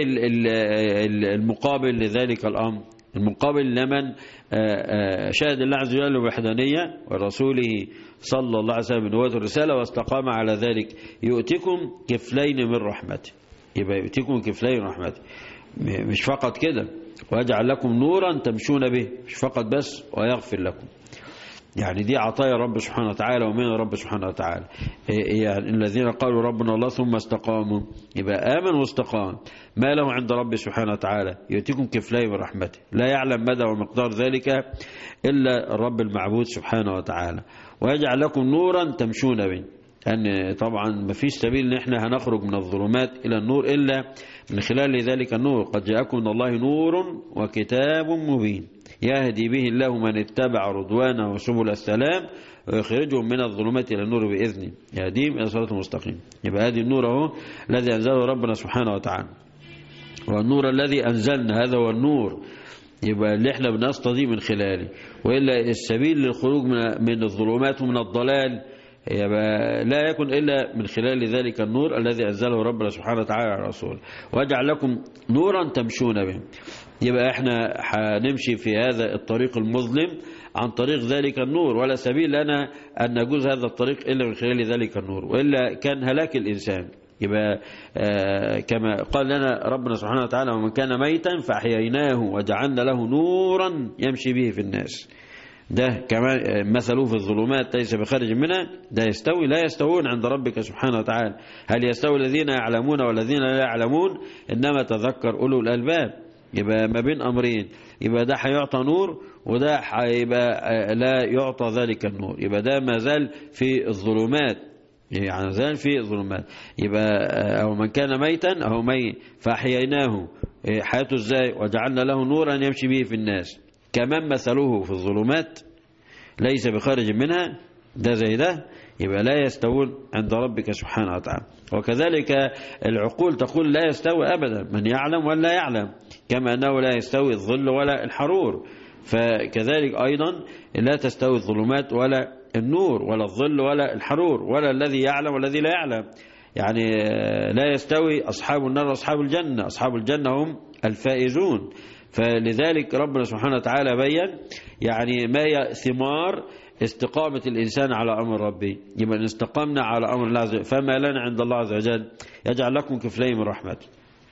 المقابل لذلك الأمر المقابل لمن شهد الله عز وجل بوحدانية ورسوله صلى الله عليه وسلم بنوات الرسالة واستقام على ذلك يؤتكم كفلين من رحمته يبقى يؤتكم كفلين من رحمته مش فقط كده ويجعل لكم نورا تمشون به مش فقط بس ويغفر لكم يعني دي عطايا رب سبحانه وتعالى ومن رب سبحانه وتعالى يعني الذين قالوا ربنا الله ثم استقاموا يبقى آمن واستقام ما له عند رب سبحانه وتعالى يؤتيكم كفلين من رحمته لا يعلم مدى ومقدار ذلك إلا الرب المعبود سبحانه وتعالى ويجعل لكم نورا تمشون به أن طبعا ما فيش سبيل ان احنا هنخرج من الظلمات إلى النور إلا من خلال ذلك النور قد جاءكم من الله نور وكتاب مبين يهدي به الله من اتبع رضوانه سبل السلام ويخرجهم من الظلمات إلى النور بإذنه يهديهم إلى صراط مستقيم يبقى هذه النور اهو الذي أنزله ربنا سبحانه وتعالى والنور الذي أنزلنا هذا هو النور يبقى اللي احنا بنستضي من خلاله وإلا السبيل للخروج من الظلمات ومن الضلال يبقى لا يكن إلا من خلال ذلك النور الذي أنزله ربنا سبحانه وتعالى على رسوله واجعل لكم نورا تمشون به يبقى احنا هنمشي في هذا الطريق المظلم عن طريق ذلك النور ولا سبيل لنا أن نجوز هذا الطريق إلا من خلال ذلك النور وإلا كان هلاك الإنسان يبقى آه كما قال لنا ربنا سبحانه وتعالى ومن كان ميتا فأحييناه وجعلنا له نورا يمشي به في الناس ده كمان مثله في الظلمات ليس بخارج منها ده يستوي لا يستوون عند ربك سبحانه وتعالى هل يستوي الذين يعلمون والذين لا يعلمون إنما تذكر أولو الألباب يبقى ما بين أمرين يبقى ده هيعطى نور وده هيبقى لا يعطى ذلك النور يبقى ده ما زال في الظلمات يعني زال في الظلمات يبقى أو من كان ميتا أو ميت فأحييناه حياته ازاي وجعلنا له نورا يمشي به في الناس كمان مثله في الظلمات ليس بخارج منها ده زي ده يبقى لا يستوون عند ربك سبحانه وتعالى وكذلك العقول تقول لا يستوي أبدا من يعلم ولا يعلم كما أنه لا يستوي الظل ولا الحرور فكذلك أيضا لا تستوي الظلمات ولا النور ولا الظل ولا الحرور ولا الذي يعلم والذي لا يعلم يعني لا يستوي أصحاب النار وأصحاب الجنة أصحاب الجنة هم الفائزون فلذلك ربنا سبحانه وتعالى بين يعني ما هي ثمار استقامة الإنسان على أمر ربي يبقى إن استقمنا على أمر الله عز وجل فما لنا عند الله عز وجل يجعل لكم كفلين من رحمته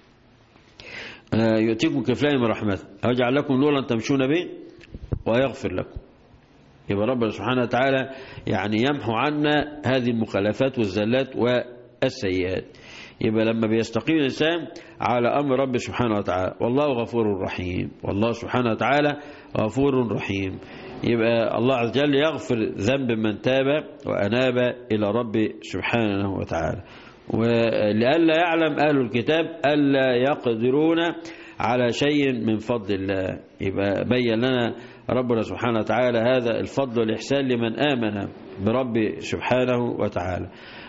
يؤتيكم كفلين من رحمته ويجعل لكم نورا تمشون به ويغفر لكم يبقى ربنا سبحانه وتعالى يعني يمحو عنا هذه المخالفات والزلات والسيئات يبقى لما بيستقيم الإنسان على أمر رب سبحانه وتعالى والله غفور رحيم والله سبحانه وتعالى غفور رحيم يبقى الله عز وجل يغفر ذنب من تاب وأناب إلى رب سبحانه وتعالى ولئلا يعلم أهل الكتاب ألا يقدرون على شيء من فضل الله يبقى بين لنا ربنا سبحانه وتعالى هذا الفضل والإحسان لمن آمن برب سبحانه وتعالى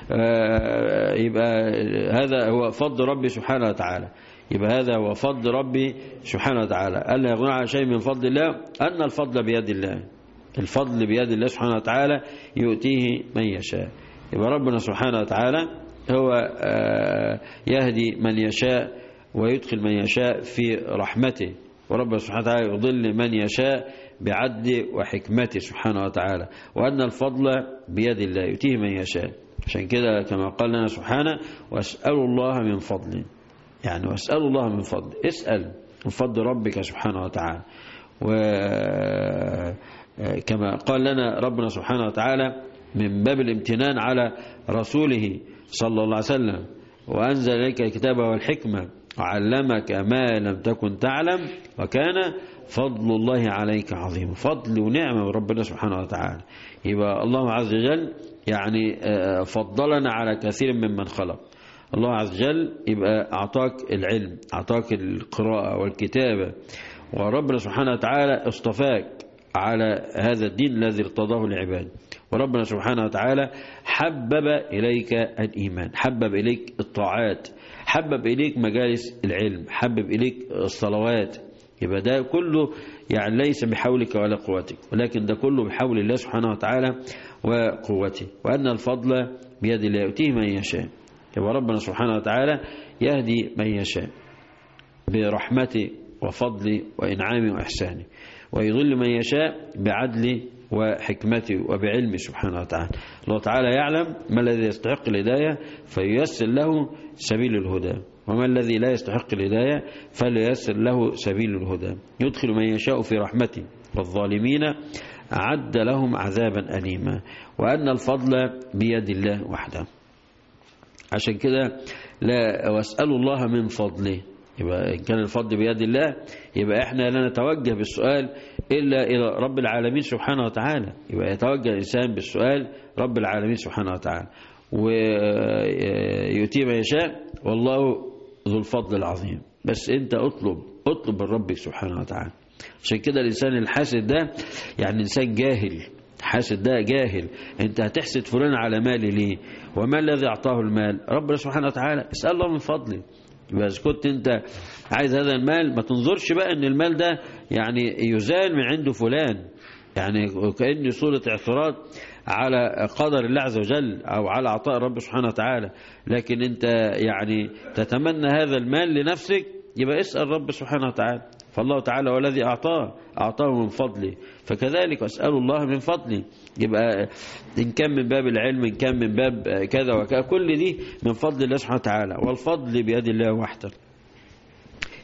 يبقى هذا هو فضل ربي سبحانه وتعالى يبقى هذا هو فضل ربي سبحانه وتعالى ألا يغنى على شيء من فضل الله أن الفضل بيد الله الفضل بيد الله سبحانه وتعالى يؤتيه من يشاء يبقى ربنا سبحانه وتعالى هو يهدي من يشاء ويدخل من يشاء في رحمته وربنا سبحانه وتعالى يضل من يشاء بعدل وحكمته سبحانه وتعالى وأن الفضل بيد الله يؤتيه من يشاء عشان كده كما قال لنا سبحانه واسألوا الله من فضله يعني واسألوا الله من فضل اسأل من فضل ربك سبحانه وتعالى وكما قال لنا ربنا سبحانه وتعالى من باب الامتنان على رسوله صلى الله عليه وسلم وأنزل إليك الكتاب والحكمة وعلمك ما لم تكن تعلم وكان فضل الله عليك عظيم فضل ونعمة من ربنا سبحانه وتعالى يبقى الله عز وجل يعني فضلنا على كثير ممن خلق الله عز وجل يبقى أعطاك العلم أعطاك القراءة والكتابة وربنا سبحانه وتعالى اصطفاك على هذا الدين الذي ارتضاه العباد وربنا سبحانه وتعالى حبب إليك الإيمان حبب إليك الطاعات حبب إليك مجالس العلم حبب إليك الصلوات يبقى ده كله يعني ليس بحولك ولا قوتك ولكن ده كله بحول الله سبحانه وتعالى وقوته وأن الفضل بيد الله يؤتيه من يشاء يبقى ربنا سبحانه وتعالى يهدي من يشاء برحمته وفضله وإنعامه وإحسانه ويضل من يشاء بعدله وحكمته وبعلمه سبحانه وتعالى الله تعالى يعلم ما الذي يستحق الهداية فييسر له سبيل الهدى وما الذي لا يستحق الهداية فليسر له سبيل الهدى يدخل من يشاء في رحمته والظالمين أعد لهم عذابا أليما وأن الفضل بيد الله وحده عشان كده لا واسألوا الله من فضله يبقى إن كان الفضل بيد الله يبقى إحنا لا نتوجه بالسؤال إلا إلى رب العالمين سبحانه وتعالى يبقى يتوجه الإنسان بالسؤال رب العالمين سبحانه وتعالى ويؤتي ما يشاء والله ذو الفضل العظيم بس أنت أطلب أطلب من ربك سبحانه وتعالى عشان كده الإنسان الحاسد ده يعني إنسان جاهل حاسد ده جاهل انت هتحسد فلان على مالي ليه وما الذي اعطاه المال ربنا سبحانه وتعالى اسال الله من فضله يبقى اذا كنت انت عايز هذا المال ما تنظرش بقى ان المال ده يعني يزال من عنده فلان يعني كأن صورة اعتراض على قدر الله عز وجل أو على عطاء الرب سبحانه وتعالى لكن أنت يعني تتمنى هذا المال لنفسك يبقى اسأل رب سبحانه وتعالى فالله تعالى هو الذي أعطاه أعطاه من فضله فكذلك أسأل الله من فضله يبقى إن كان من باب العلم إن كان من باب كذا وكذا كل دي من فضل الله سبحانه وتعالى والفضل بيد الله وحده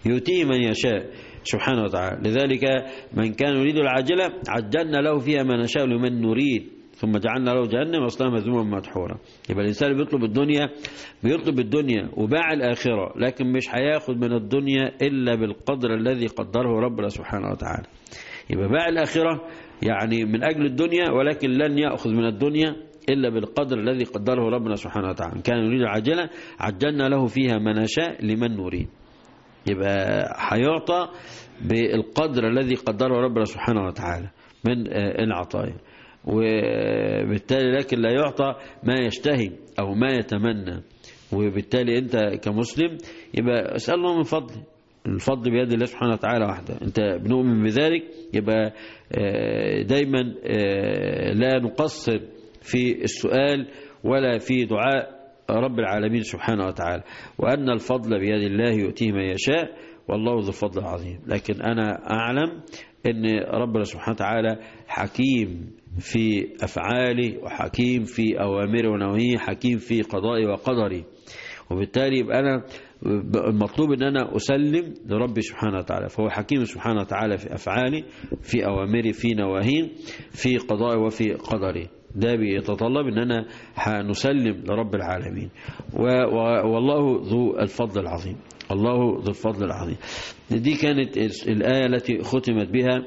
يؤتيه من يشاء سبحانه وتعالى لذلك من كان يريد العاجلة عجلنا له فيها ما نشاء لمن نريد ثم جعلنا له جهنم واصلها مذموما مدحورا يبقى الانسان اللي بيطلب الدنيا بيطلب الدنيا وباع الاخره لكن مش هياخد من الدنيا الا بالقدر الذي قدره ربنا سبحانه وتعالى يبقى باع الاخره يعني من اجل الدنيا ولكن لن ياخذ من الدنيا الا بالقدر الذي قدره ربنا سبحانه وتعالى كان يريد العاجله عجلنا له فيها ما نشاء لمن نريد يبقى هيعطى بالقدر الذي قدره ربنا سبحانه وتعالى من العطايا وبالتالي لكن لا يعطى ما يشتهي أو ما يتمنى وبالتالي أنت كمسلم يبقى اسأل الله من فضله الفضل بيد الله سبحانه وتعالى وحده أنت بنؤمن بذلك يبقى دايما لا نقصر في السؤال ولا في دعاء رب العالمين سبحانه وتعالى وأن الفضل بيد الله يؤتيه من يشاء والله ذو الفضل العظيم لكن أنا أعلم أن ربنا سبحانه وتعالى حكيم في أفعاله وحكيم في أوامره ونواهيه حكيم في قضائي وقدري وبالتالي يبقى أنا المطلوب أن أنا أسلم لربي سبحانه وتعالى فهو حكيم سبحانه وتعالى في أفعالي في أوامري في نواهيه في قضائي وفي قدري ده بيتطلب ان انا هنسلم لرب العالمين والله ذو الفضل العظيم الله ذو الفضل العظيم دي كانت الآية التي ختمت بها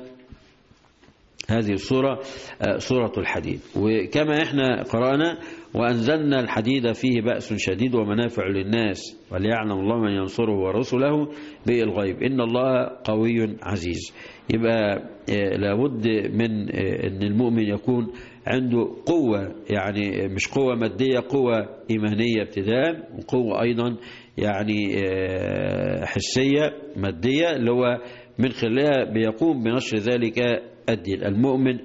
هذه السورة سورة الحديد وكما احنا قرأنا وأنزلنا الحديد فيه بأس شديد ومنافع للناس وليعلم الله من ينصره ورسله بالغيب إن الله قوي عزيز يبقى لابد من أن المؤمن يكون عنده قوة يعني مش قوة مادية قوة إيمانية ابتداء وقوة أيضا يعني حسية مادية اللي هو من خلالها بيقوم بنشر ذلك الدين المؤمن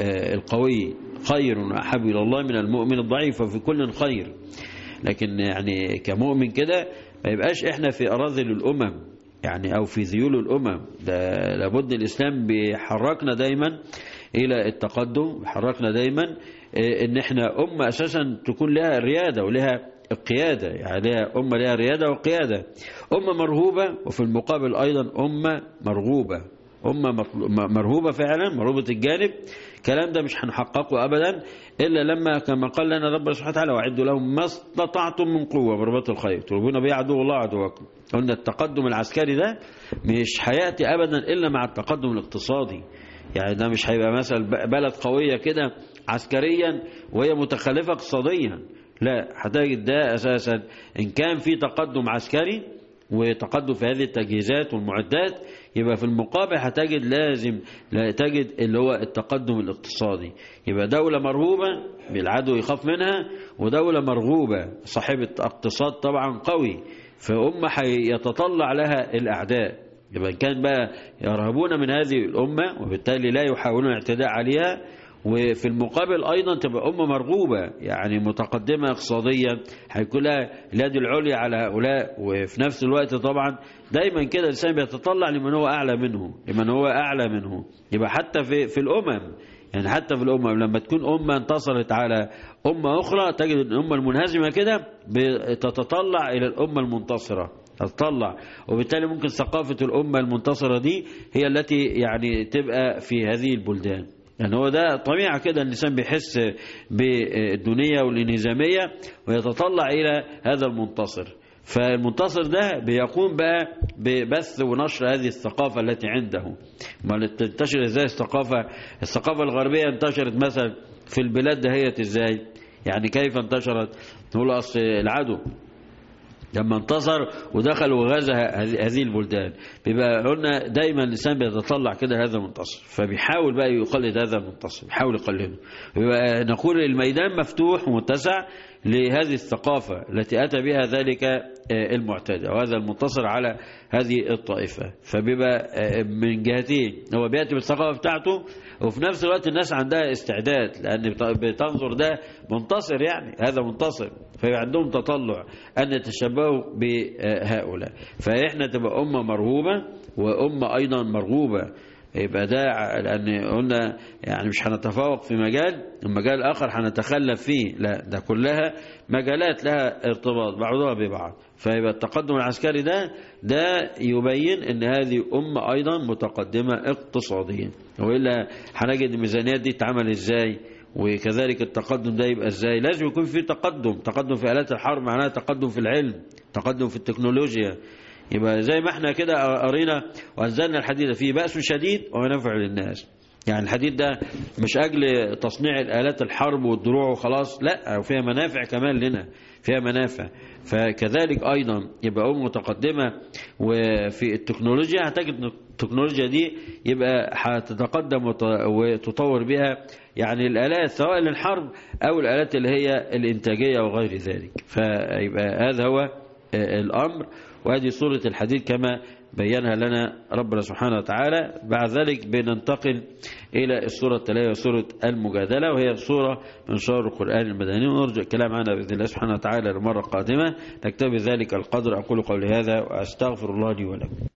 القوي خير وأحب إلى الله من المؤمن الضعيف وفي كل خير لكن يعني كمؤمن كده ما يبقاش احنا في أراضي الأمم يعني أو في ذيول الأمم ده لابد الإسلام بيحركنا دايما إلى التقدم بيحركنا دايما إن احنا أمة أساسا تكون لها ريادة ولها القيادة يعني لها أمة لها ريادة وقيادة أمة مرهوبة وفي المقابل أيضا أمة مرغوبة أمة مرهوبة فعلا مرهوبة الجانب الكلام ده مش هنحققه أبدا إلا لما كما قال لنا ربنا سبحانه وتعالى وعدوا لهم ما استطعتم من قوة برباط الخير تربون به عدو الله عدوكم قلنا التقدم العسكري ده مش هيأتي أبدا إلا مع التقدم الاقتصادي يعني ده مش هيبقى مثلا بلد قوية كده عسكريا وهي متخلفة اقتصاديا لا هتجد ده أساسا إن كان في تقدم عسكري وتقدم في هذه التجهيزات والمعدات يبقى في المقابل هتجد لازم لا تجد اللي هو التقدم الاقتصادي يبقى دولة مرهوبة بالعدو يخاف منها ودولة مرغوبة صاحبة اقتصاد طبعا قوي فأمة يتطلع لها الأعداء يبقى كان بقى يرهبون من هذه الأمة وبالتالي لا يحاولون الاعتداء عليها وفي المقابل أيضا تبقى أمة مرغوبة يعني متقدمة اقتصاديا هيكون لها اليد العليا على هؤلاء وفي نفس الوقت طبعا دايما كده الإنسان بيتطلع لمن هو أعلى منه لمن هو أعلى منه يبقى حتى في, في الأمم يعني حتى في الأمم لما تكون أمة انتصرت على أمة أخرى تجد الأمة المنهزمة كده بتتطلع إلى الأمة المنتصرة تتطلع وبالتالي ممكن ثقافة الأمة المنتصرة دي هي التي يعني تبقى في هذه البلدان يعني هو ده طبيعة كده الإنسان بيحس بالدنيا والانهزامية ويتطلع إلى هذا المنتصر فالمنتصر ده بيقوم بقى ببث ونشر هذه الثقافة التي عنده ما تنتشر ازاي الثقافة الثقافة الغربية انتشرت مثلا في البلاد دهيت ازاي يعني كيف انتشرت نقول أصل العدو لما انتصر ودخل وغزا هذه البلدان بيبقى قلنا دايما الانسان بيتطلع كده هذا المنتصر فبيحاول بقى يقلد هذا المنتصر بيحاول يقلده بيبقى نقول الميدان مفتوح ومتسع لهذه الثقافة التي أتى بها ذلك المعتدى وهذا المنتصر على هذه الطائفة فبيبقى من جهتين هو بيأتي بالثقافة بتاعته وفي نفس الوقت الناس عندها استعداد لأن بتنظر ده منتصر يعني هذا منتصر فيبقى عندهم تطلع أن يتشبهوا بهؤلاء فإحنا تبقى أمة مرغوبة وأمة أيضا مرغوبة يبقى ده لأن قلنا يعني مش هنتفوق في مجال المجال الآخر هنتخلف فيه لا ده كلها مجالات لها ارتباط بعضها ببعض فيبقى التقدم العسكري ده ده يبين ان هذه أمة أيضا متقدمة اقتصاديا وإلا هنجد الميزانيات دي اتعمل ازاي وكذلك التقدم ده يبقى ازاي لازم يكون في تقدم تقدم في آلات الحرب معناها تقدم في العلم تقدم في التكنولوجيا يبقى زي ما احنا كده قرينا وأنزلنا الحديد فيه بأس شديد ومنافع للناس يعني الحديد ده مش أجل تصنيع الآلات الحرب والدروع وخلاص لا فيها منافع كمان لنا فيها منافع فكذلك أيضا يبقى أم متقدمة وفي التكنولوجيا هتجد التكنولوجيا دي يبقى هتتقدم وتطور بها يعني الآلات سواء للحرب أو الآلات اللي هي الإنتاجية وغير ذلك فيبقى هذا هو الأمر وهذه سورة الحديد كما بينها لنا ربنا سبحانه وتعالى بعد ذلك بننتقل إلى السورة التالية سورة المجادلة وهي سورة من شهر القرآن المدني ونرجع الكلام عنها بإذن الله سبحانه وتعالى المرة القادمة نكتفي ذلك القدر أقول قولي هذا وأستغفر الله لي ولكم